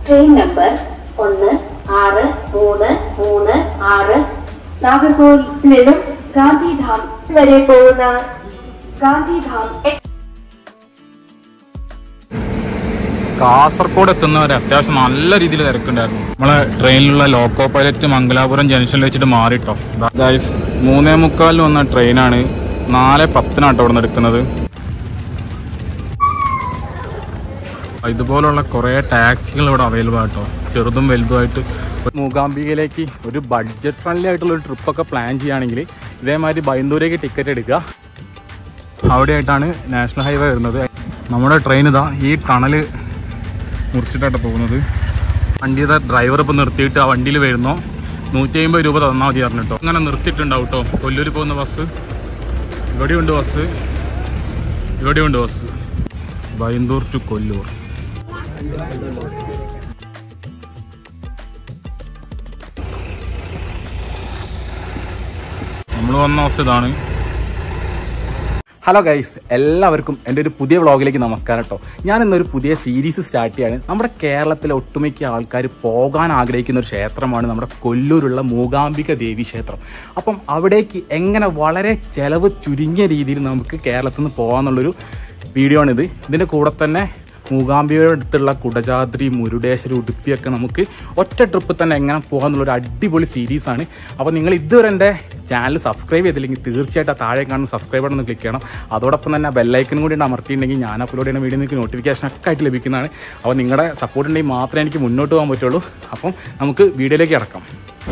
train number ഒന്ന് ആറ് മൂന്ന് മൂന്ന് ആറ് നാഗർകോവിൽ നിന്നും ഗാന്ധിധാം വരെ പോകുന്ന ഗാന്ധിധാം എക്സ് കാസർഗോഡ് എത്തുന്നവരെ അത്യാവശ്യം നല്ല രീതിയിൽ തിരക്കുണ്ടായിരുന്നു നമ്മളെ ട്രെയിനിലുള്ള ലോക്കോ പൈലറ്റ് മംഗലാപുരം ജംഗ്ഷനിൽ വെച്ചിട്ട് മാറിട്ടോ ഗൈസ് മൂന്നേ മുക്കാലിന് വന്ന ട്രെയിനാണ് നാല് പത്തിനാട്ടോ ഇവിടെ നിന്ന് എടുക്കുന്നത് ഇതുപോലുള്ള കുറേ ടാക്സികൾ ഇവിടെ അവൈലബിൾ ആട്ടോ ചെറുതും വലുതുമായിട്ട് മൂകാംബികയിലേക്ക് ഒരു ബഡ്ജറ്റ് ഫ്രണ്ട്ലി ആയിട്ടുള്ള ഒരു ട്രിപ്പൊക്കെ പ്ലാൻ ചെയ്യുകയാണെങ്കിൽ ഇതേമാതിരി ബൈന്ദൂരേക്ക് ടിക്കറ്റ് എടുക്കുക അവിടെയായിട്ടാണ് നാഷണൽ ഹൈവേ വരുന്നത് നമ്മുടെ ട്രെയിൻ ഇതാ ഈ ടണൽ മുറിച്ചിട്ടാണ് പോകുന്നത് വണ്ടിയുടെ ഡ്രൈവർ ഇപ്പം നിർത്തിയിട്ട് ആ വണ്ടിയിൽ വരുന്നോ നൂറ്റി അമ്പത് രൂപ തന്നാൽ മതി പറഞ്ഞിട്ടോ അങ്ങനെ നിർത്തിയിട്ടുണ്ടാവും കേട്ടോ കൊല്ലൂർ പോകുന്ന ബസ് ഇവിടെയുണ്ട് ബസ് ഇവിടെയുണ്ട് ബസ് ബൈന്ദൂർ ടു കൊല്ലൂർ നമ്മൾ വന്ന ബസ് ഇതാണ് ഹലോ ഗൈസ് എല്ലാവർക്കും എൻ്റെ ഒരു പുതിയ വ്ളോഗിലേക്ക് നമസ്കാരം കേട്ടോ ഞാൻ ഇന്നൊരു പുതിയ സീരീസ് സ്റ്റാർട്ട് ചെയ്യാണ് നമ്മുടെ കേരളത്തിലെ ഒട്ടുമിക്ക ആൾക്കാർ പോകാൻ ആഗ്രഹിക്കുന്ന ഒരു ക്ഷേത്രമാണ് നമ്മുടെ കൊല്ലൂരുള്ള മൂകാംബിക ദേവി ക്ഷേത്രം അപ്പം അവിടേക്ക് എങ്ങനെ വളരെ ചെലവ് ചുരുങ്ങിയ രീതിയിൽ നമുക്ക് കേരളത്തിൽ നിന്ന് പോകാമെന്നുള്ളൊരു വീഡിയോ ആണിത് ഇതിൻ്റെ കൂടെ തന്നെ മൂകാംബികയുടെ അടുത്തുള്ള കുടജാദ്രി മുരുടേശ്വരി ഉടുപ്പിയൊക്കെ നമുക്ക് ഒറ്റ ട്രിപ്പ് തന്നെ എങ്ങനെ പോകാമെന്നുള്ളൊരു അടിപൊളി സീരീസാണ് അപ്പോൾ നിങ്ങൾ ഇതുവരെ എൻ്റെ ചാനൽ സബ്സ്ക്രൈബ് ചെയ്തില്ലെങ്കിൽ തീർച്ചയായിട്ടും ആ താഴെ കാണുന്ന സബ്സ്ക്രൈബ് ബട്ടൺ ഒന്ന് ക്ലിക്ക് ചെയ്യണം അതോടൊപ്പം തന്നെ ബെല്ലൈക്കനും കൂടി അമർത്തിയിട്ടുണ്ടെങ്കിൽ ഞാൻ അപ്ലോഡ് ചെയ്യുന്ന വീഡിയോ നിങ്ങൾക്ക് നോട്ടിഫിക്കേഷൻ ഒക്കെ ആയിട്ട് ലഭിക്കുന്നതാണ് അപ്പോൾ നിങ്ങളുടെ സപ്പോർട്ട് ഉണ്ടെങ്കിൽ മാത്രമേ എനിക്ക് മുന്നോട്ട് പോകാൻ പറ്റുള്ളൂ അപ്പം നമുക്ക് വീഡിയോയിലേക്ക് കിടക്കാം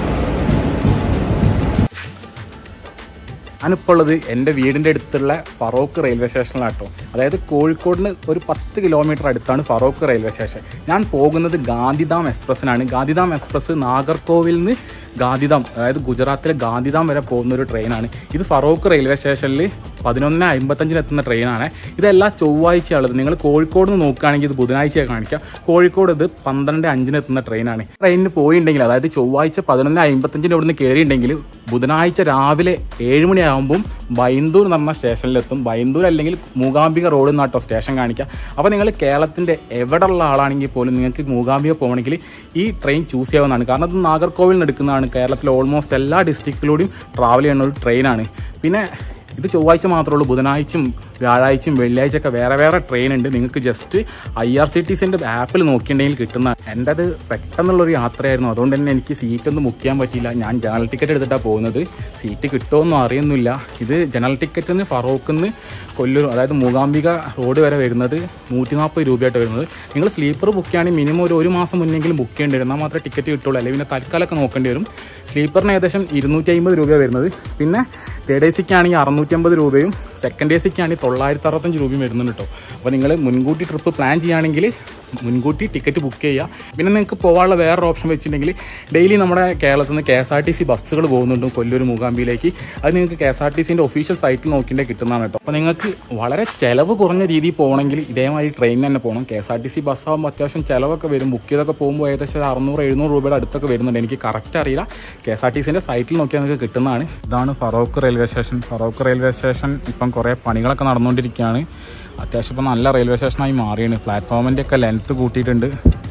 ഞാനിപ്പോൾ ഉള്ളത് എൻ്റെ വീടിൻ്റെ അടുത്തുള്ള ഫറോക്ക് റെയിൽവേ സ്റ്റേഷനിലാട്ടോ അതായത് കോഴിക്കോടിന് ഒരു പത്ത് കിലോമീറ്റർ അടുത്താണ് ഫറോക്ക് റെയിൽവേ സ്റ്റേഷൻ ഞാൻ പോകുന്നത് ഗാന്ധിധാം എക്സ്പ്രസ്സിനാണ് ഗാന്ധിധാം എക്സ്പ്രസ് നാഗർകോവിൽ നിന്ന് ഗാന്ധിധാം അതായത് ഗുജറാത്തിലെ ഗാന്ധിധാം വരെ പോകുന്ന ഒരു ട്രെയിനാണ് ഇത് ഫറോക്ക് റെയിൽവേ സ്റ്റേഷനിൽ പതിനൊന്ന് അമ്പത്തഞ്ചിന് എത്തുന്ന ട്രെയിനാണ് ഇതെല്ലാം ചൊവ്വാഴ്ചയുള്ളത് നിങ്ങൾ കോഴിക്കോട് നിന്ന് നോക്കുകയാണെങ്കിൽ ഇത് ബുധനാഴ്ച കാണിക്കാം കോഴിക്കോട് ഇത് പന്ത്രണ്ട് അഞ്ചിന് എത്തുന്ന ട്രെയിനാണ് ട്രെയിനിന് പോയിട്ടുണ്ടെങ്കിൽ അതായത് ചൊവ്വാഴ്ച പതിനൊന്ന് അമ്പത്തഞ്ചിന് ഇവിടുന്ന് കയറിയിട്ടുണ്ടെങ്കിൽ ബുധനാഴ്ച രാവിലെ ഏഴ് മണിയാകുമ്പം ബൈന്ദൂർ എന്ന് പറഞ്ഞ സ്റ്റേഷനിലെത്തും ബൈന്ദൂർ അല്ലെങ്കിൽ മൂകാംബിക റോഡ് എന്നാട്ടോ സ്റ്റേഷൻ കാണിക്കുക അപ്പോൾ നിങ്ങൾ കേരളത്തിൻ്റെ എവിടെ ഉള്ള ആളാണെങ്കിൽ പോലും നിങ്ങൾക്ക് മൂകാംബിക പോകണമെങ്കിൽ ഈ ട്രെയിൻ ചൂസ് ചെയ്യാവുന്നതാണ് കാരണം ഇത് നാഗർകോവിൽ നിന്ന് എടുക്കുന്നതാണ് കേരളത്തിലെ ഓൾമോസ്റ്റ് എല്ലാ ഡിസ്ട്രിക്റ്റിലൂടെയും ട്രാവൽ ചെയ്യുന്ന ഒരു ട്രെയിനാണ് പിന്നെ ഇത് ചൊവ്വാഴ്ച മാത്രമേ ഉള്ളൂ ബുധനാഴ്ചയും വ്യാഴാഴ്ചയും വെള്ളിയാഴ്ച ഒക്കെ വേറെ വേറെ ട്രെയിൻ ഉണ്ട് നിങ്ങൾക്ക് just I R C T സിൻ്റെ ആപ്പിൽ നോക്കിയിട്ടുണ്ടെങ്കിൽ കിട്ടുന്ന എൻ്റെ അത് പെട്ടെന്നുള്ളൊരു യാത്രയായിരുന്നു അതുകൊണ്ട് തന്നെ എനിക്ക് സീറ്റൊന്നും ബുക്ക് ചെയ്യാൻ പറ്റിയില്ല ഞാൻ ജനറൽ ടിക്കറ്റ് എടുത്തിട്ടാണ് പോകുന്നത് സീറ്റ് കിട്ടുമോന്നും അറിയുന്നില്ല ഇത് ജനറൽ ടിക്കറ്റിൽ നിന്ന് ഫറോക്കിൽ നിന്ന് കൊല്ലൂർ അതായത് മൂകാംബിക റോഡ് വരെ വരുന്നത് നൂറ്റി നാൽപ്പത് രൂപയായിട്ട് വരുന്നത് നിങ്ങൾ സ്ലീപ്പർ ബുക്ക് ചെയ്യുകയാണെങ്കിൽ മിനിമം ഒരു ഒരു മാസം മുന്നെങ്കിലും ബുക്ക് ചെയ്യേണ്ടി വരും എന്നാൽ മാത്രമേ ടിക്കറ്റ് കിട്ടുള്ളൂ അല്ലെങ്കിൽ പിന്നെ തൽക്കാലമൊക്കെ നോക്കേണ്ടി വരും സ്ലീപ്പറിന് ഏകദേശം ഇരുന്നൂറ്റി അമ്പത് രൂപയാണ് വരുന്നത് പിന്നെ തേർഡ് എ സിക്ക് ആണെങ്കിൽ അറുന്നൂറ്റമ്പത് രൂപയും സെക്കൻഡ് എ സിക്ക് ആണെങ്കിൽ തൊള്ളായിരത്തി അറുപത്തഞ്ച് രൂപയും വരുന്നുണ്ട് കേട്ടോ അപ്പോൾ നിങ്ങൾ മുൻകൂട്ടി ട്രിപ്പ് പ്ലാൻ ചെയ്യുകയാണെങ്കിൽ മുൻകൂട്ടി ടിക്കറ്റ് ബുക്ക് ചെയ്യുക പിന്നെ നിങ്ങൾക്ക് പോകാനുള്ള വേറൊരു ഓപ്ഷൻ വെച്ചിട്ടുണ്ടെങ്കിൽ ഡെയിലി നമ്മുടെ കേരളത്തിൽ നിന്ന് K S R T C ബസ്സുകൾ പോകുന്നുണ്ട് കൊല്ലൂർ മൂകാംബിയിലേക്ക് അത് നിങ്ങൾക്ക് കെ എസ് ആർ ടി സിൻ്റെ ഒഫീഷ്യൽ സൈറ്റിൽ നോക്കിയിട്ട് കിട്ടുന്നതാണ് കേട്ടോ അപ്പോൾ നിങ്ങൾക്ക് വളരെ ചിലവ് കുറഞ്ഞ രീതിയിൽ പോകണമെങ്കിൽ ഇതേമാതിരി ട്രെയിനിൽ തന്നെ പോകണം K S R T C ബസ്സാകുമ്പോൾ അത്യാവശ്യം ചിലവൊക്കെ വരും ബുക്ക് ചെയ്തൊക്കെ പോകുമ്പോൾ ഏകദേശം ഒരു അറുന്നൂറ് എഴുന്നൂറ് രൂപയുടെ അടുത്തൊക്കെ വരുന്നുണ്ട് എനിക്ക് കറക്റ്റ് അറിയില്ല കെ എസ് ആർ ടി സിൻ്റെ സൈറ്റിൽ നോക്കിയാൽ നിങ്ങൾക്ക് കിട്ടുന്നതാണ് ഇതാണ് Feroke railway station Feroke railway station ഇപ്പം കുറേ പണികളൊക്കെ നടന്നുകൊണ്ടിരിക്കുകയാണ് അത്യാവശ്യം ഇപ്പം നല്ല റെയിൽവേ സ്റ്റേഷനായി മാറിയാണ് പ്ലാറ്റ്ഫോമിൻ്റെ ഒക്കെ ലെങ്ത്ത് കൂട്ടിയിട്ടുണ്ട്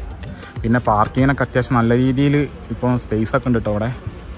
പിന്നെ പാർക്കിങ്ങിനൊക്കെ അത്യാവശ്യം നല്ല രീതിയിൽ ഇപ്പോൾ സ്പേസ് ഒക്കെ ഉണ്ട് കേട്ടോ അവിടെ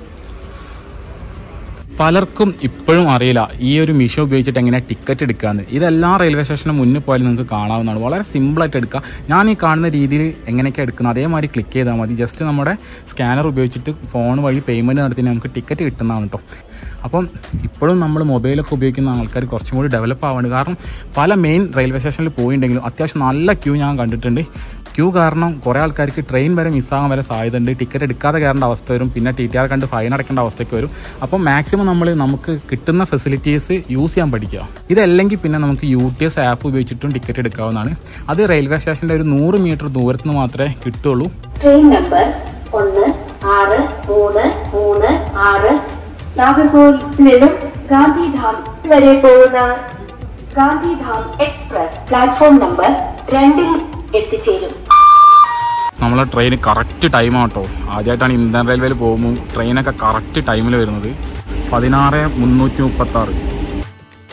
പലർക്കും ഇപ്പോഴും അറിയില്ല ഈ ഒരു മിഷൻ ഉപയോഗിച്ചിട്ട് എങ്ങനെയാണ് ടിക്കറ്റ് എടുക്കാന്ന് ഇതെല്ലാ റെയിൽവേ സ്റ്റേഷന് മുന്നിൽ പോയാലും നിങ്ങൾക്ക് കാണാവുന്നതാണ് വളരെ സിമ്പിളായിട്ട് എടുക്കുക ഞാൻ ഈ കാണുന്ന രീതിയിൽ എങ്ങനെയൊക്കെ എടുക്കുന്നത് അതേമാതിരി ക്ലിക്ക് ചെയ്താൽ മതി ജസ്റ്റ് നമ്മുടെ സ്കാനർ ഉപയോഗിച്ചിട്ട് ഫോൺ വഴി പേയ്മെൻറ്റ് നടത്തി നമുക്ക് ടിക്കറ്റ് കിട്ടുന്നതാണ് കേട്ടോ അപ്പം ഇപ്പോഴും നമ്മൾ മൊബൈലൊക്കെ ഉപയോഗിക്കുന്ന ആൾക്കാർ കുറച്ചും കൂടി ഡെവലപ്പ് ആവുന്നുണ്ട് കാരണം പല മെയിൻ റെയിൽവേ സ്റ്റേഷനിൽ പോയിട്ടുണ്ടെങ്കിലും അത്യാവശ്യം നല്ല ക്യൂ ഞാൻ കണ്ടിട്ടുണ്ട് ക്യൂ കാരണം കുറേ ആൾക്കാർക്ക് ട്രെയിൻ വരെ മിസ്സാകാൻ വരെ സാധ്യതയുണ്ട് ടിക്കറ്റ് എടുക്കാതെ കയറേണ്ട അവസ്ഥ വരും പിന്നെ ടി ടി ആർ കണ്ട് ഫൈൻ അടയ്ക്കേണ്ട അവസ്ഥയ്ക്ക് വരും അപ്പം മാക്സിമം നമ്മൾ നമുക്ക് കിട്ടുന്ന ഫെസിലിറ്റീസ് യൂസ് ചെയ്യാൻ പഠിക്കുക ഇതല്ലെങ്കിൽ പിന്നെ നമുക്ക് യു ടി എസ് ആപ്പ് ഉപയോഗിച്ചിട്ടും ടിക്കറ്റ് എടുക്കാവുന്നതാണ് അത് റെയിൽവേ സ്റ്റേഷൻ്റെ ഒരു നൂറ് മീറ്റർ ദൂരത്ത് നിന്ന് മാത്രമേ കിട്ടുള്ളൂ ട്രെയിൻ നമ്പർ ഒന്ന് ആറ് മൂന്ന് മൂന്ന് ആറ് നാഗർകോവിൽ നിന്നും ഗാന്ധിധാം വരെ പോകുന്ന ഗാന്ധിധാം എക്സ്പ്രസ് പ്ലാറ്റ്ഫോം നമ്പർ രണ്ടിൽ എത്തിച്ചേരും നമ്മളെ ട്രെയിൻ കറക്റ്റ് ടൈമാണ് കേട്ടോ ആദ്യമായിട്ടാണ് ഇന്ത്യൻ റെയിൽവേയിൽ പോകുമ്പോൾ ട്രെയിനൊക്കെ കറക്റ്റ് ടൈമിൽ വരുന്നത് പതിനാറ് മുന്നൂറ്റി മുപ്പത്തി ആറ്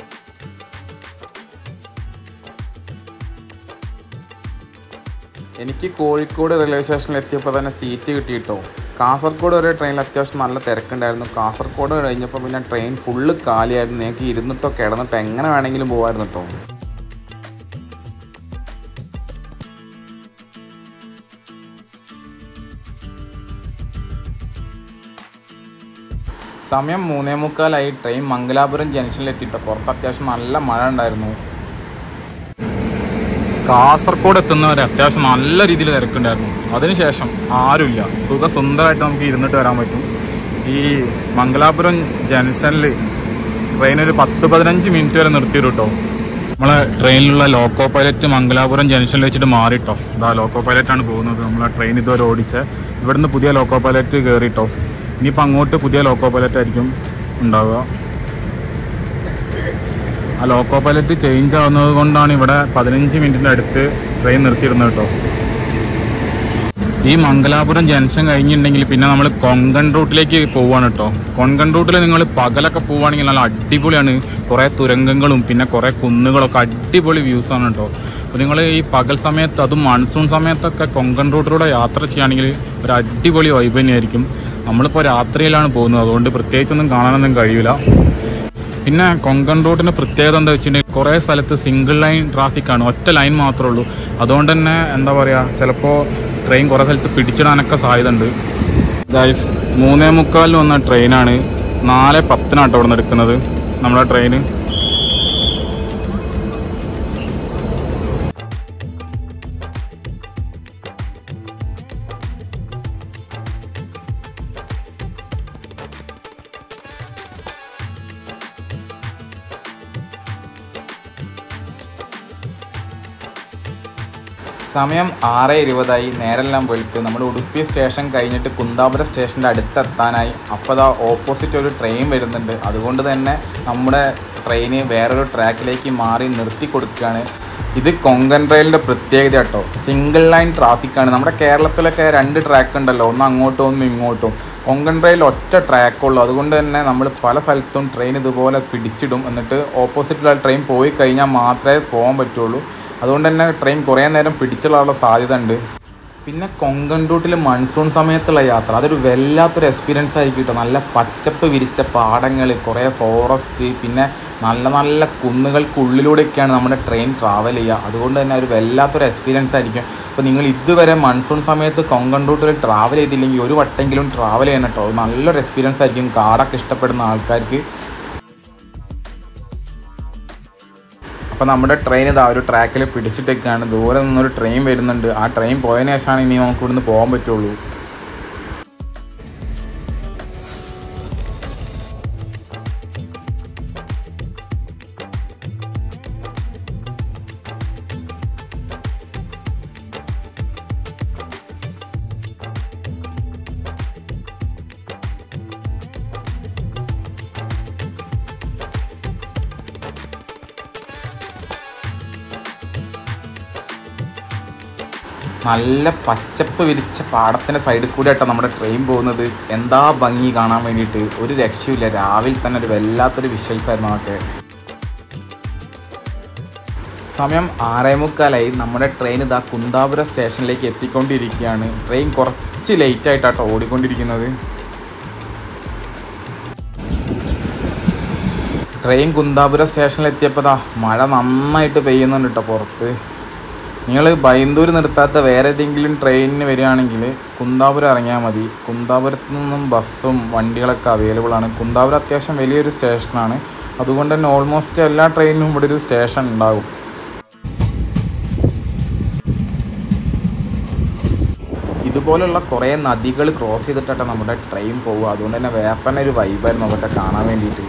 എനിക്ക് എനിക്ക് കോഴിക്കോട് റെയിൽവേ സ്റ്റേഷനിൽ എത്തിയപ്പോൾ തന്നെ സീറ്റ് കിട്ടിയിട്ടോ കാസർഗോഡ് വരെ ട്രെയിനിൽ അത്യാവശ്യം നല്ല തിരക്കുണ്ടായിരുന്നു കാസർഗോഡ് കഴിഞ്ഞപ്പോൾ പിന്നെ ട്രെയിൻ ഫുള്ള് കാലിയായിരുന്നു നിങ്ങൾക്ക് ഇരുന്നിട്ടോ കിടന്നിട്ടോ എങ്ങനെ വേണമെങ്കിലും പോകാമായിരുന്നു കേട്ടോ സമയം മൂന്നേ മുക്കാലായി ട്രെയിൻ മംഗലാപുരം ജംഗ്ഷനിൽ എത്തിയിട്ടോ പുറത്ത് അത്യാവശ്യം നല്ല മഴ ഉണ്ടായിരുന്നു കാസർഗോഡ് എത്തുന്നവരെ അത്യാവശ്യം നല്ല രീതിയിൽ തിരക്കുണ്ടായിരുന്നു അതിനുശേഷം ആരുമില്ല സുഖസുന്ദരമായിട്ട് നമുക്ക് ഇരുന്നിട്ട് വരാൻ പറ്റും ഈ മംഗലാപുരം ജംഗ്ഷനിൽ ട്രെയിൻ ഒരു പത്ത് പതിനഞ്ച് മിനിറ്റ് വരെ നിർത്തിയിരും കേട്ടോ നമ്മളെ ട്രെയിനിലുള്ള ലോക്കോ പൈലറ്റ് മംഗലാപുരം ജംഗ്ഷനിൽ വെച്ചിട്ട് മാറിട്ടോ ഇതാ ലോക്കോ പൈലറ്റ് ആണ് പോകുന്നത് നമ്മളെ ട്രെയിൻ ഇതുവരെ ഓടിച്ച് ഇവിടുന്ന് പുതിയ ലോക്കോ പൈലറ്റ് കയറിട്ടോ ഇനിയിപ്പോൾ അങ്ങോട്ട് പുതിയ ലോക്കോ പൈലറ്റ് ആയിരിക്കും ഉണ്ടാവുക ആ ലോക്കോ പൈലറ്റ് ചേഞ്ച് ആവുന്നത് കൊണ്ടാണ് ഇവിടെ പതിനഞ്ച് മിനിറ്റിൻ്റെ അടുത്ത് ട്രെയിൻ നിർത്തിയിരുന്നത് കേട്ടോ ഈ മംഗലാപുരം ജംഗ്ഷൻ കഴിഞ്ഞിട്ടുണ്ടെങ്കിൽ പിന്നെ നമ്മൾ കൊങ്കൺ റൂട്ടിലേക്ക് പോവാണ് കേട്ടോ കൊങ്കൺ റൂട്ടിൽ നിങ്ങൾ പകലൊക്കെ പോവുകയാണെങ്കിൽ നല്ല അടിപൊളിയാണ് കുറേ തുരങ്കങ്ങളും പിന്നെ കുറേ കുന്നുകളൊക്കെ അടിപൊളി വ്യൂസ് ആണ് കേട്ടോ അപ്പോൾ നിങ്ങൾ ഈ പകൽ സമയത്ത് അതും മൺസൂൺ സമയത്തൊക്കെ കൊങ്കൺ റൂട്ടിലൂടെ യാത്ര ചെയ്യുകയാണെങ്കിൽ ഒരു അടിപൊളി വൈബ് തന്നെയായിരിക്കും നമ്മളിപ്പോൾ രാത്രിയിലാണ് പോകുന്നത് അതുകൊണ്ട് പ്രത്യേകിച്ചൊന്നും കാണാനൊന്നും കഴിയില്ല പിന്നെ കൊങ്കൺ റൂട്ടിന് പ്രത്യേകത എന്താ വെച്ചിട്ടുണ്ടെങ്കിൽ കുറേ സ്ഥലത്ത് സിംഗിൾ ലൈൻ ട്രാഫിക് ആണ് ഒറ്റ ലൈൻ മാത്രമേ ഉള്ളൂ അതുകൊണ്ട് തന്നെ എന്താ പറയുക ചിലപ്പോൾ ട്രെയിൻ കുറേ സ്ഥലത്ത് പിടിച്ചിടാനൊക്കെ സാധ്യത ഉണ്ട് ഗൈസ് മൂന്നേ മുക്കാലിന് വന്ന ട്രെയിനാണ് നാല് പത്തിനാട്ടോ ഇവിടെ നിന്ന് എടുക്കുന്നത് നമ്മുടെ ട്രെയിന് സമയം ആറ് ഇരുപതായി നേരെല്ലാം വെളുത്ത് നമ്മൾ ഉടുപ്പി സ്റ്റേഷൻ കഴിഞ്ഞിട്ട് കുന്താപുരം സ്റ്റേഷൻ്റെ അടുത്തെത്താനായി അപ്പോൾ അതാ ഓപ്പോസിറ്റ് ഒരു ട്രെയിൻ വരുന്നുണ്ട് അതുകൊണ്ട് തന്നെ നമ്മുടെ ട്രെയിന് വേറൊരു ട്രാക്കിലേക്ക് മാറി നിർത്തി കൊടുക്കുകയാണ് ഇത് കൊങ്കൺ റെയിലിൻ്റെ പ്രത്യേകത കേട്ടോ സിംഗിൾ ലൈൻ ട്രാഫിക്കാണ് നമ്മുടെ കേരളത്തിലൊക്കെ രണ്ട് ട്രാക്ക് ഉണ്ടല്ലോ ഒന്ന് അങ്ങോട്ടും ഒന്ന് ഇങ്ങോട്ടും കൊങ്കൺ റെയിൽ ഒറ്റ ട്രാക്കുള്ളൂ അതുകൊണ്ട് തന്നെ നമ്മൾ പല സ്ഥലത്തും ട്രെയിൻ ഇതുപോലെ പിടിച്ചിടും എന്നിട്ട് ഓപ്പോസിറ്റിലുള്ള ട്രെയിൻ പോയി കഴിഞ്ഞാൽ മാത്രമേ പോകാൻ പറ്റുള്ളൂ അതുകൊണ്ട് തന്നെ ട്രെയിൻ കുറേ നേരം പിടിച്ചുള്ള സാധ്യത ഉണ്ട് പിന്നെ കൊങ്കൺ റൂട്ടിൽ മൺസൂൺ സമയത്തുള്ള യാത്ര അതൊരു വല്ലാത്തൊരു എക്സ്പീരിയൻസ് ആയിരിക്കും കേട്ടോ നല്ല പച്ചപ്പ് വിരിച്ച പാടങ്ങൾ കുറേ ഫോറസ്റ്റ് പിന്നെ നല്ല നല്ല കുന്നുകൾക്കുള്ളിലൂടെയൊക്കെയാണ് നമ്മുടെ ട്രെയിൻ ട്രാവൽ ചെയ്യുക അതുകൊണ്ട് തന്നെ ഒരു വല്ലാത്തൊരു എക്സ്പീരിയൻസ് ആയിരിക്കും അപ്പോൾ നിങ്ങൾ ഇതുവരെ മൺസൂൺ സമയത്ത് കൊങ്കൺ റൂട്ടിൽ ട്രാവൽ ചെയ്തില്ലെങ്കിൽ ഒരു വട്ടെങ്കിലും ട്രാവൽ ചെയ്യണം കേട്ടോ അത് നല്ലൊരു എക്സ്പീരിയൻസ് ആയിരിക്കും കാടൊക്കെ ഇഷ്ടപ്പെടുന്ന ആൾക്കാർക്ക് അപ്പോൾ നമ്മുടെ ട്രെയിൻ ഇതാ ഒരു ട്രാക്കിൽ പിടിച്ചിട്ടൊക്കെയാണ് ദൂരെ നിന്നൊരു ട്രെയിൻ വരുന്നുണ്ട് ആ ട്രെയിൻ പോയതിനു ശേഷമാണ് ഇനി നമുക്ക് ഇവിടുന്ന് പോകാൻ പറ്റുള്ളൂ നല്ല പച്ചപ്പ് വിരിച്ച പാടത്തിൻ്റെ സൈഡിൽ കൂടെ ആട്ടോ നമ്മുടെ ട്രെയിൻ പോകുന്നത് എന്താ ഭംഗി കാണാൻ വേണ്ടിയിട്ട് ഒരു രക്ഷയില്ല രാവിലെ തന്നെ ഒരു വല്ലാത്തൊരു വിഷ്വൽസ് ആയിരുന്നു അതൊക്കെ സമയം ആറേ മുക്കാലായി നമ്മുടെ ട്രെയിൻ ഇതാ കുന്താപുരം സ്റ്റേഷനിലേക്ക് എത്തിക്കൊണ്ടിരിക്കുകയാണ് ട്രെയിൻ കുറച്ച് ലേറ്റ് ആയിട്ടാട്ടോ ഓടിക്കൊണ്ടിരിക്കുന്നത് ട്രെയിൻ കുന്താപുരം സ്റ്റേഷനിൽ എത്തിയപ്പോൾ ദാ മഴ നന്നായിട്ട് പെയ്യുന്നുണ്ട് കേട്ടോ പുറത്ത് നിങ്ങൾ ബൈന്ദൂർ നിർത്താത്ത വേറെ ഏതെങ്കിലും ട്രെയിനിന് വരികയാണെങ്കിൽ കുന്താപുരം ഇറങ്ങിയാൽ മതി കുന്താപുരത്ത് നിന്നും ബസ്സും വണ്ടികളൊക്കെ അവൈലബിൾ ആണ് കുന്താപുരം അത്യാവശ്യം വലിയൊരു സ്റ്റേഷനാണ് അതുകൊണ്ട് തന്നെ ഓൾമോസ്റ്റ് എല്ലാ ട്രെയിനിനും ഇവിടെ ഒരു സ്റ്റേഷൻ ഉണ്ടാകും ഇതുപോലുള്ള കുറേ നദികൾ ക്രോസ് ചെയ്തിട്ടാണ് നമ്മുടെ ട്രെയിൻ പോവുക അതുകൊണ്ട് തന്നെ വേറെ തന്നെ ഒരു വൈബായിരുന്നു അതൊക്കെ കാണാൻ വേണ്ടിയിട്ട്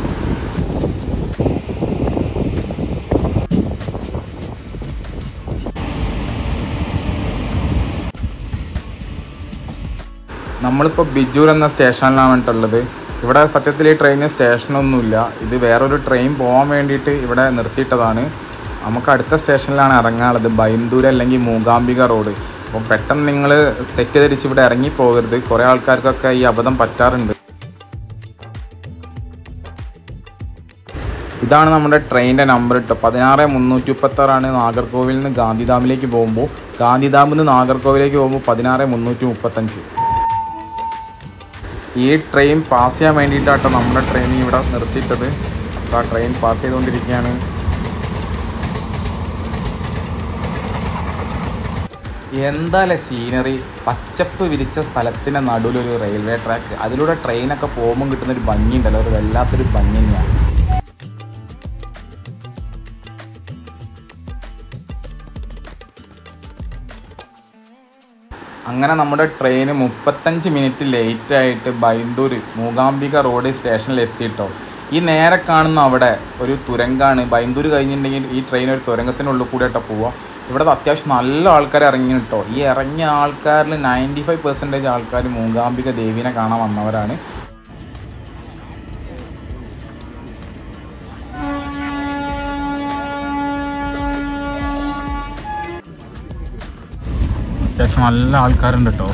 നമ്മളിപ്പോൾ ബിജൂർ എന്ന സ്റ്റേഷനിലാണ് കേട്ടുള്ളത് ഇവിടെ സത്യത്തിൽ ഈ ട്രെയിന് സ്റ്റേഷനൊന്നുമില്ല ഇത് വേറൊരു ട്രെയിൻ പോകാൻ വേണ്ടിയിട്ട് ഇവിടെ നിർത്തിയിട്ടതാണ് നമുക്ക് അടുത്ത സ്റ്റേഷനിലാണ് ഇറങ്ങാനുള്ളത് ബൈന്ദൂർ അല്ലെങ്കിൽ മൂകാംബിക റോഡ് അപ്പോൾ പെട്ടെന്ന് നിങ്ങൾ തെറ്റിദ്ധരിച്ച് ഇവിടെ ഇറങ്ങി പോകരുത് കുറേ ആൾക്കാർക്കൊക്കെ ഈ അബദ്ധം പറ്റാറുണ്ട് ഇതാണ് നമ്മുടെ ട്രെയിനിൻ്റെ നമ്പർ കേട്ടോ പതിനാറ് മുന്നൂറ്റി മുപ്പത്താറാണ് നാഗർകോവിലിൽ നിന്ന് ഗാന്ധിധാമിലേക്ക് പോകുമ്പോൾ ഗാന്ധിധാമിൽ നിന്ന് നാഗർകോവിലേക്ക് പോകുമ്പോൾ പതിനാറ് മുന്നൂറ്റി മുപ്പത്തഞ്ച് ഈ ട്രെയിൻ പാസ് ചെയ്യാൻ വേണ്ടിയിട്ടാട്ടോ നമ്മുടെ ട്രെയിൻ ഇവിടെ നിർത്തിയിട്ടത് അപ്പോൾ ആ ട്രെയിൻ പാസ് ചെയ്തുകൊണ്ടിരിക്കുകയാണ് എന്താല്ലേ സീനറി പച്ചപ്പ് വിരിച്ച സ്ഥലത്തിൻ്റെ നടുവിലൊരു റെയിൽവേ ട്രാക്ക് അതിലൂടെ ട്രെയിനൊക്കെ പോകുമ്പോൾ കിട്ടുന്ന ഒരു ഭംഗിയുണ്ടല്ലോ ഒരു വല്ലാത്തൊരു ഭംഗി തന്നെയാണ് അങ്ങനെ നമ്മുടെ ട്രെയിൻ മുപ്പത്തഞ്ച് മിനിറ്റ് ലേറ്റ് ആയിട്ട് ബൈന്ദൂർ മൂകാംബിക റോഡ് സ്റ്റേഷനിൽ എത്തിയിട്ടോ ഈ നേരെ കാണുന്ന അവിടെ ഒരു തുരങ്കാണ് ബൈന്ദൂർ കഴിഞ്ഞിട്ടുണ്ടെങ്കിൽ ഈ ട്രെയിൻ ഒരു തുരങ്കത്തിനുള്ളിൽ കൂടെ ആയിട്ടാണ് പോവുക ഇവിടെ അത്യാവശ്യം നല്ല ആൾക്കാർ ഇറങ്ങി കേട്ടോ ഈ ഇറങ്ങിയ ആൾക്കാരിൽ നയൻറ്റി ഫൈവ് പെർസെൻറ്റേജ് ആൾക്കാർ മൂകാംബിക ദേവീനെ കാണാൻ വന്നവരാണ് അത്യാവശ്യം നല്ല ആൾക്കാരുണ്ട് കേട്ടോ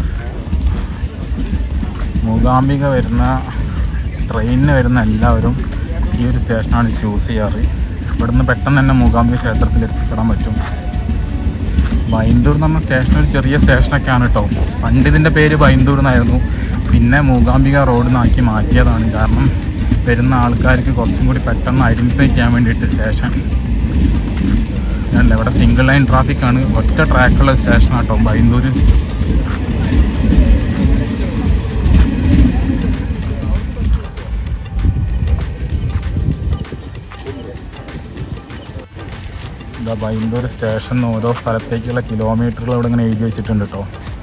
മൂകാംബിക വരുന്ന ട്രെയിനിന് വരുന്ന എല്ലാവരും ഈ ഒരു സ്റ്റേഷനാണ് ചൂസ് ചെയ്യാറ് ഇവിടുന്ന് പെട്ടെന്ന് തന്നെ മൂകാംബിക ക്ഷേത്രത്തിൽ എത്തിപ്പെടാൻ പറ്റും ബൈന്ദൂർ എന്ന് പറഞ്ഞ സ്റ്റേഷൻ ഒരു ചെറിയ സ്റ്റേഷനൊക്കെയാണ് കേട്ടോ പണ്ട് ഇതിൻ്റെ പേര് ബൈന്ദൂർ എന്നായിരുന്നു പിന്നെ മൂകാംബിക റോഡ് നിന്നാക്കി മാറ്റിയതാണ് കാരണം വരുന്ന ആൾക്കാർക്ക് കുറച്ചും കൂടി പെട്ടെന്ന് ഐഡൻറ്റിഫൈ ചെയ്യാൻ വേണ്ടിയിട്ട് സ്റ്റേഷൻ അല്ല ഇവിടെ സിംഗിൾ ലൈൻ ട്രാഫിക് ആണ് ഒറ്റ ട്രാക്കുള്ള സ്റ്റേഷൻ ആട്ടോ ബൈന്ദൂര് ഇതാ ബൈന്ദൂർ സ്റ്റേഷൻ ഓരോ സ്ഥലത്തേക്കുള്ള കിലോമീറ്ററുകൾ ഇവിടെ ഇങ്ങനെ എഴുതി വെച്ചിട്ടുണ്ട് കേട്ടോ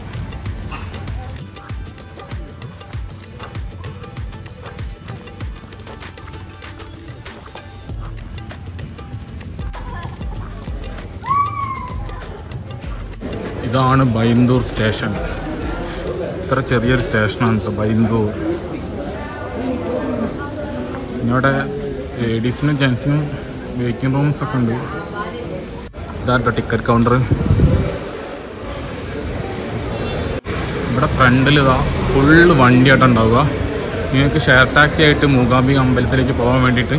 ഇതാണ് ബൈന്ദൂർ സ്റ്റേഷൻ ഇത്ര ചെറിയൊരു സ്റ്റേഷനാണ് കേട്ടോ ബൈന്ദൂർ ഇവിടെ ലേഡീസിനും ജെൻസിനും വെയിറ്റിംഗ് റൂംസ് ഒക്കെ ഉണ്ട് ഇതാട്ടോ ടിക്കറ്റ് കൗണ്ടർ ഇവിടെ ഫ്രണ്ടിൽ ഇതാ ഫുള്ള് വണ്ടിയായിട്ട് ഉണ്ടാവുക നിങ്ങൾക്ക് ഷെയർ ടാക്സി ആയിട്ട് മൂകാംബിക അമ്പലത്തിലേക്ക് പോകാൻ വേണ്ടിയിട്ട്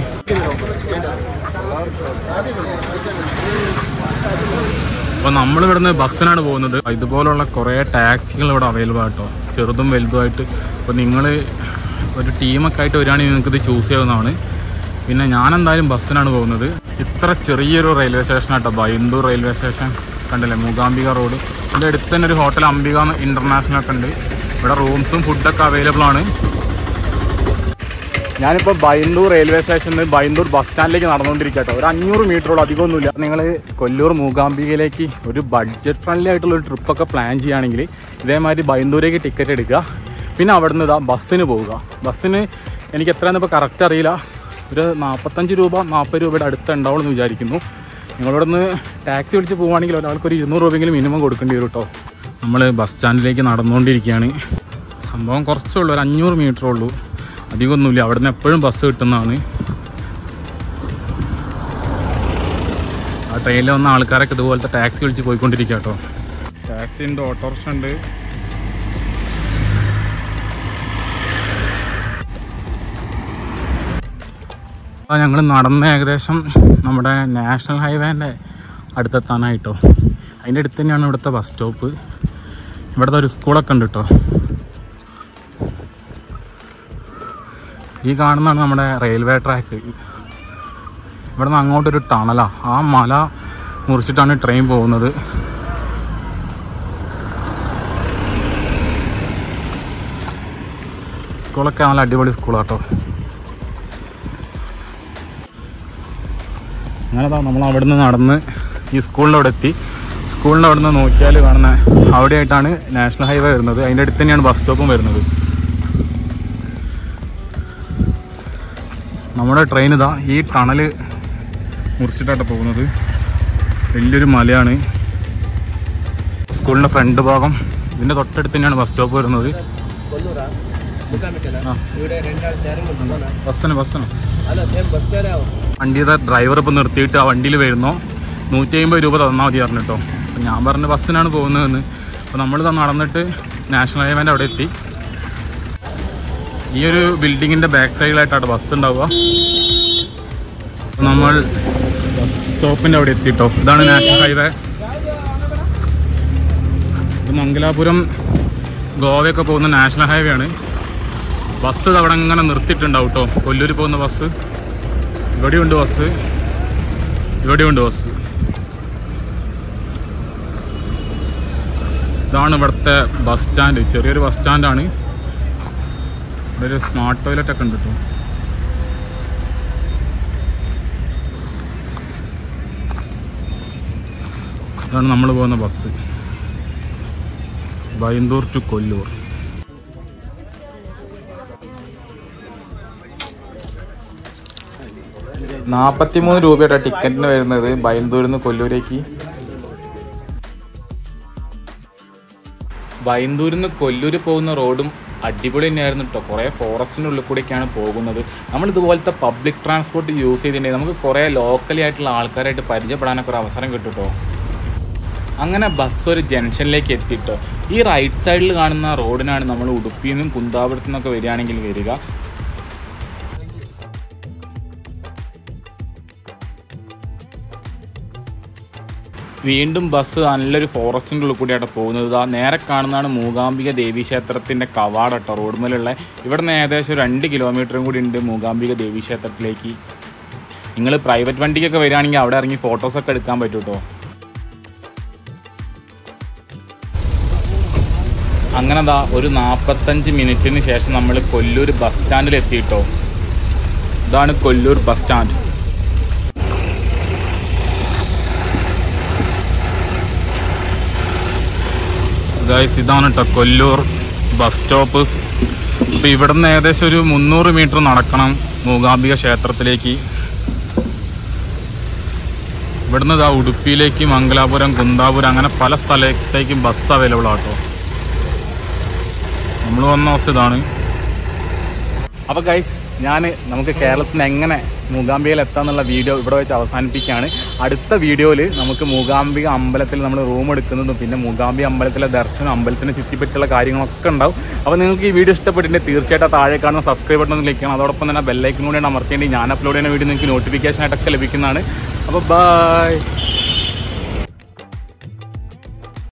അപ്പോൾ നമ്മൾ ഇവിടുന്ന് ബസ്സിനാണ് പോകുന്നത് ഇതുപോലുള്ള കുറേ ടാക്സികൾ ഇവിടെ അവൈലബിൾ ആട്ടോ ചെറുതും വലുതുമായിട്ട് അപ്പോൾ നിങ്ങൾ ഒരു ടീമൊക്കെ ആയിട്ട് വരികയാണെങ്കിൽ നിങ്ങൾക്ക് ഇത് ചൂസ് ചെയ്യാവുന്നതാണ് പിന്നെ ഞാൻ എന്തായാലും ബസ്സിനാണ് പോകുന്നത് ഇത്ര ചെറിയൊരു റെയിൽവേ സ്റ്റേഷനാട്ടോ ബൈന്ദൂർ റെയിൽവേ സ്റ്റേഷൻ കണ്ടില്ലേ മൂകാംബിക റോഡ് ഇതിൻ്റെ അടുത്ത് തന്നെ ഒരു ഹോട്ടൽ അംബിക ഇൻ്റർനാഷണൽ ഒക്കെ ഉണ്ട് ഇവിടെ റൂംസും ഫുഡൊക്കെ അവൈലബിൾ ആണ് ഞാനിപ്പോൾ ബൈന്ദൂർ റെയിൽവേ സ്റ്റേഷനിൽ നിന്ന് ബൈന്ദൂർ ബസ് സ്റ്റാൻഡിലേക്ക് നടന്നുകൊണ്ടിരിക്കുക കേട്ടോ ഒരു അഞ്ഞൂറ് മീറ്ററോളം അധികമൊന്നുമില്ല നിങ്ങൾ കൊല്ലൂർ മൂകാംബികയിലേക്ക് ഒരു ബഡ്ജറ്റ് ഫ്രണ്ട്ലി ആയിട്ടുള്ള ഒരു ട്രിപ്പൊക്കെ പ്ലാൻ ചെയ്യുകയാണെങ്കിൽ ഇതേമാതിരി ബൈന്ദൂരേക്ക് ടിക്കറ്റ് എടുക്കുക പിന്നെ അവിടെ നിന്ന് ഇതാ ബസ്സിന് പോവുക ബസ്സിന് എനിക്ക് എത്രയാണെന്ന് ഇപ്പോൾ കറക്റ്റ് അറിയില്ല ഒരു നാൽപ്പത്തഞ്ച് രൂപ നാൽപ്പത് രൂപയുടെ അടുത്ത് ഉണ്ടാവുള്ളൂ എന്ന് വിചാരിക്കുന്നു നിങ്ങളിവിടെ നിന്ന് ടാക്സി വിളിച്ച് പോവുകയാണെങ്കിൽ ഒരാൾക്ക് ഒരു ഇരുന്നൂറ് രൂപയെങ്കിലും മിനിമം കൊടുക്കേണ്ടി വരും കേട്ടോ നമ്മൾ ബസ് സ്റ്റാൻഡിലേക്ക് നടന്നുകൊണ്ടിരിക്കുകയാണ് സംഭവം കുറച്ചേ ഉള്ളൂ ഒരു അഞ്ഞൂറ് മീറ്ററേ ഉള്ളൂ അധികമൊന്നുമില്ല അവിടെ നിന്ന് എപ്പോഴും ബസ് കിട്ടുന്നതാണ് ആ ട്രെയിനിൽ വന്ന ആൾക്കാരൊക്കെ ഇതുപോലത്തെ ടാക്സി വിളിച്ച് പോയിക്കൊണ്ടിരിക്കുക കേട്ടോ ടാക്സി ഉണ്ട് ഓട്ടോറിക്ഷ ഉണ്ട് അപ്പോൾ ഞങ്ങൾ നടന്ന് ഏകദേശം നമ്മുടെ നാഷണൽ ഹൈവേൻ്റെ അടുത്തെത്താനായിട്ടോ അതിൻ്റെ അടുത്ത് തന്നെയാണ് ഇവിടുത്തെ ബസ് സ്റ്റോപ്പ് ഇവിടുത്തെ ഒരു സ്കൂളൊക്കെ ഉണ്ട് കേട്ടോ ഈ കാണുന്നതാണ് നമ്മുടെ റെയിൽവേ ട്രാക്ക് ഇവിടെ നിന്ന് അങ്ങോട്ടൊരു ടണലാ ആ മല മുറിച്ചിട്ടാണ് ട്രെയിൻ പോകുന്നത് സ്കൂളൊക്കെ നല്ല അടിപൊളി സ്കൂളാട്ടോ അങ്ങനെ നമ്മൾ അവിടെ നിന്ന് നടന്ന് ഈ സ്കൂളിൻ്റെ അവിടെ എത്തി സ്കൂളിൻ്റെ അവിടെ നിന്ന് നോക്കിയാൽ കാണുന്ന അവിടെയായിട്ടാണ് നാഷണൽ ഹൈവേ വരുന്നത് അതിൻ്റെ അടുത്ത് തന്നെയാണ് ബസ് സ്റ്റോപ്പും വരുന്നത് നമ്മുടെ ട്രെയിൻ ഇതാ ഈ ടണൽ മുറിച്ചിട്ടാണ് പോകുന്നത് വലിയൊരു മലയാണ് സ്കൂളിൻ്റെ ഫ്രണ്ട് ഭാഗം ഇതിൻ്റെ തൊട്ടടുത്ത് തന്നെയാണ് ബസ് സ്റ്റോപ്പ് വരുന്നത് ആ ബസ്സിന് ബസ്സിന് വണ്ടിയുടെ ഡ്രൈവർ ഇപ്പോൾ നിർത്തിയിട്ട് ആ വണ്ടിയിൽ വരുന്നോ നൂറ്റി അമ്പത് രൂപ തന്നാൽ മതി പറഞ്ഞു കേട്ടോ അപ്പം ഞാൻ പറഞ്ഞ ബസ്സിനാണ് പോകുന്നതെന്ന് അപ്പോൾ നമ്മളിതാ നടന്നിട്ട് നാഷണൽ ഹൈവേൻ്റെ അവിടെ എത്തി ഈ ഒരു ബിൽഡിങ്ങിൻ്റെ ബാക്ക് സൈഡിലായിട്ടാണ് ബസ് ഉണ്ടാവുക നമ്മൾ സ്റ്റോപ്പിന്റെ അവിടെ എത്തിട്ടോ ഇതാണ് നാഷണൽ ഹൈവേ ഇത് മംഗലാപുരം ഗോവയൊക്കെ പോകുന്ന നാഷണൽ ഹൈവേ ആണ് ബസ് അവിടെ ഇങ്ങനെ നിർത്തിയിട്ടുണ്ടാവും കേട്ടോ കൊല്ലൂർ പോകുന്ന ബസ് ഇവിടെയുണ്ട് ബസ് ഇവിടെയുണ്ട് ബസ് ഇതാണ് ഇവിടുത്തെ ബസ് സ്റ്റാൻഡ് ചെറിയൊരു ബസ് സ്റ്റാൻഡാണ് ഇവിടെ ഒരു സ്മാർട്ട് ടോയ്ലറ്റ് ഒക്കെ ഉണ്ട് കേട്ടോ ഇതാണ് നമ്മൾ പോകുന്ന ബസ് ബൈന്ദൂർ ടു കൊല്ലൂർ നാൽപ്പത്തിമൂന്ന് രൂപയുടെ ടിക്കറ്റിന് വരുന്നത് ബൈന്ദൂരിൽ നിന്ന് കൊല്ലൂരേക്ക് ബൈന്ദൂരിൽ നിന്ന് കൊല്ലൂർ പോകുന്ന റോഡും അടിപൊളി തന്നെയായിരുന്നു കേട്ടോ കുറേ ഫോറസ്റ്റിൻ്റെ ഉള്ളിൽ കൂടെയൊക്കെയാണ് പോകുന്നത് നമ്മൾ ഇതുപോലത്തെ പബ്ലിക് ട്രാൻസ്പോർട്ട് യൂസ് ചെയ്തിട്ടുണ്ടെങ്കിൽ നമുക്ക് കുറേ ലോക്കലി ആയിട്ടുള്ള ആൾക്കാരായിട്ട് പരിചയപ്പെടാനൊക്കെ ഒരു അവസരം കിട്ടും കേട്ടോ അങ്ങനെ ബസ് ഒരു ജംഗ്ഷനിലേക്ക് എത്തിട്ടോ ഈ റൈറ്റ് സൈഡിൽ കാണുന്ന റോഡിനാണ് നമ്മൾ ഉടുപ്പിയിൽ നിന്നും കുന്താപുരത്തു നിന്നൊക്കെ വരികയാണെങ്കിൽ വരിക വീണ്ടും ബസ് നല്ലൊരു ഫോറസ്റ്റിൻ്റെ ഉള്ളിൽ കൂടിയാണ് പോകുന്നത് ആ നേരെ കാണുന്നതാണ് മൂകാംബിക ദേവി ക്ഷേത്രത്തിൻ്റെ കവാട കേട്ടോ റോഡുമേലുള്ള ഇവിടെ നിന്ന് ഏകദേശം ഒരു രണ്ട് കിലോമീറ്ററും കൂടി ഉണ്ട് മൂകാംബിക ദേവി ക്ഷേത്രത്തിലേക്ക് നിങ്ങൾ പ്രൈവറ്റ് വണ്ടിക്കൊക്കെ വരികയാണെങ്കിൽ അവിടെ ഇറങ്ങി ഫോട്ടോസൊക്കെ എടുക്കാൻ പറ്റും കേട്ടോ അങ്ങനെ ദാ ഒരു നാൽപ്പത്തഞ്ച് മിനിറ്റിന് ശേഷം നമ്മൾ കൊല്ലൂർ ബസ് സ്റ്റാൻഡിൽ എത്തിയിട്ടോ ഇതാണ് കൊല്ലൂർ ബസ് സ്റ്റാൻഡ് ഗൈസ് ഇതാണ് കേട്ടോ കൊല്ലൂർ ബസ് സ്റ്റോപ്പ് അപ്പോൾ ഇവിടെ നിന്ന് ഏകദേശം ഒരു മുന്നൂറ് മീറ്റർ നടക്കണം മൂകാംബിക ക്ഷേത്രത്തിലേക്ക് ഇവിടുന്ന് ഇതാ ഉടുപ്പിയിലേക്ക് മംഗലാപുരം കുന്താപുരം അങ്ങനെ പല സ്ഥലത്തേക്കും ബസ് അവൈലബിൾ ആട്ടോ നമ്മൾ വന്ന ബസ് ഇതാണ് അപ്പോൾ ഗൈസ് ഞാൻ നമുക്ക് കേരളത്തിൽ നിന്ന് എങ്ങനെ മൂകാംബികയിൽ എത്താന്നുള്ള വീഡിയോ ഇവിടെ വെച്ച് അവസാനിപ്പിക്കുകയാണ് അടുത്ത വീഡിയോയിൽ നമുക്ക് മൂകാംബിക അമ്പലത്തിൽ നമ്മൾ റൂം എടുക്കുന്നതും പിന്നെ മൂകാംബിക അമ്പലത്തിലെ ദർശനം അമ്പലത്തിനെ ചുറ്റിപ്പറ്റിയുള്ള കാര്യങ്ങളൊക്കെ ഉണ്ടാവും അപ്പോൾ നിങ്ങൾക്ക് ഈ വീഡിയോ ഇഷ്ടപ്പെട്ടിട്ടുണ്ടെങ്കിൽ തീർച്ചയായിട്ടും ആ താഴെ കാണുന്ന സബ്സ്ക്രൈബ് ബട്ടൺ ക്ലിക്ക് ചെയ്യണം അതോടൊപ്പം തന്നെ ബെല്ലൈക്കൻ കൂടി അമർത്തേണ്ടി ഞാൻ അപ്ലോഡ് ചെയ്യുന്ന വീഡിയോ നിങ്ങൾക്ക് നോട്ടിഫിക്കേഷൻ ആയിട്ടൊക്കെ ലഭിക്കുന്നതാണ് അപ്പോൾ ബൈ